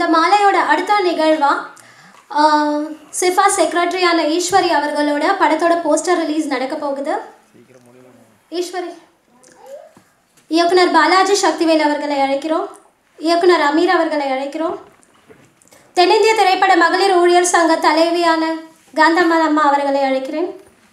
இந்த மாலையோட அடுத்த நிகழ்வா ஆஹ், சிஃபா செக்ரட்டரியான ஈஸ்வரி அவர்களோட படத்தோட போஸ்டர் ரிலீஸ் நடக்க போகுது ஈஸ்வரி இயக்குனர் பாலாஜி சக்திவேல் அவர்களை அழைக்கிறோம் இயக்குனர் அமீர் அவர்களை அழைக்கிறோம் தென்னிந்திய திரைப்பட மகளிர் ஊழியர் சங்க தலைவியான காந்தம்மாள் அம்மா அவர்களை அழைக்கிறேன்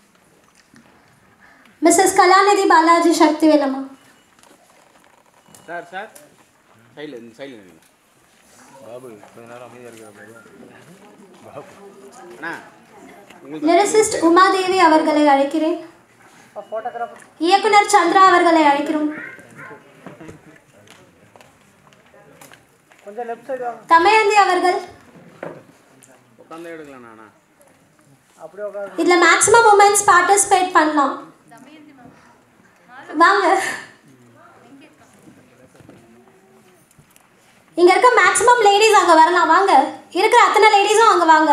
மிஸ்ஸஸ் கலாநிதி பாலாஜி சக்திவேல் அம்மா சார் சார் சைடில் இந்த சைடில் நில்லுங்க பாபு கொஞ்ச நேரம் அமைதியாக இருக்கிற பாபு அண்ணா உங்களுக்கு லிரிசிஸ்ட் உமாதேவி அவர்களை அழைக்கிறேன் இயக்குனர் சந்திரா அவர்களை அழைக்கிறோம் தமயந்தி அவர்கள் உட்காந்தே எடுக்கலாம் அண்ணா இதுல மேக்ஸிமம் உமன்ஸ் பார்ட்டிசிபேட் பண்ணலாம் வாங்க இங்க இருக்க மேக்ஸிமம் லேடிஸ் அங்க வரலாம் வாங்க இருக்கிற அத்தனை லேடிஸும் அங்க வாங்க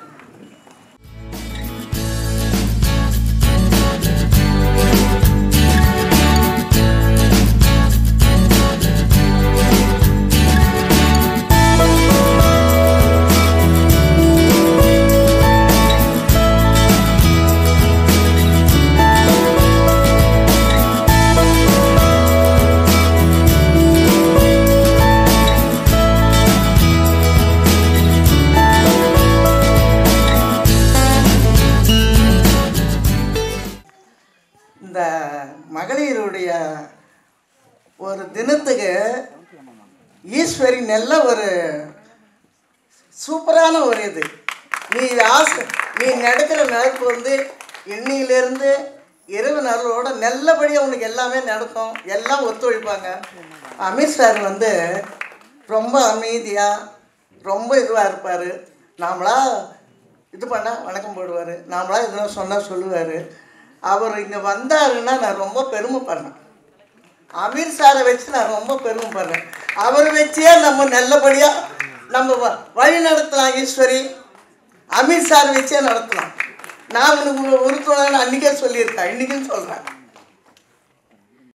இந்த மகளிருடைய ஒரு தினத்துக்கு ஈஸ்வரி நல்ல ஒரு சூப்பரான ஒரு இது நீ ஆசை நீ நடக்கிற நடப்பு வந்து இன்னிலிருந்து இரவு நலோட நல்லபடியாக உனக்கு எல்லாமே நடக்கும் எல்லாம் ஒத்துழைப்பாங்க அமித் சார் வந்து ரொம்ப அமைதியாக ரொம்ப இதுவாக இருப்பார் நாமளா இது பண்ணால் வணக்கம் போடுவார் நாமளா எதுனா சொன்னால் சொல்லுவார் அவர் இங்கே வந்தாருன்னா நான் ரொம்ப பெருமைப்படுறேன் அமீர் சாரை வச்சு நான் ரொம்ப பெருமைப்படுறேன் அவர் வச்சே நம்ம நல்லபடியாக நம்ம வ- வழி நடத்தலாம் ஈஸ்வரி அமீர் சார் வச்சே நடத்தலாம் நான் உனக்கு ஒரு துணைன்னு அன்றைக்கே சொல்லியிருக்கேன் இன்றைக்கும் சொல்கிறேன்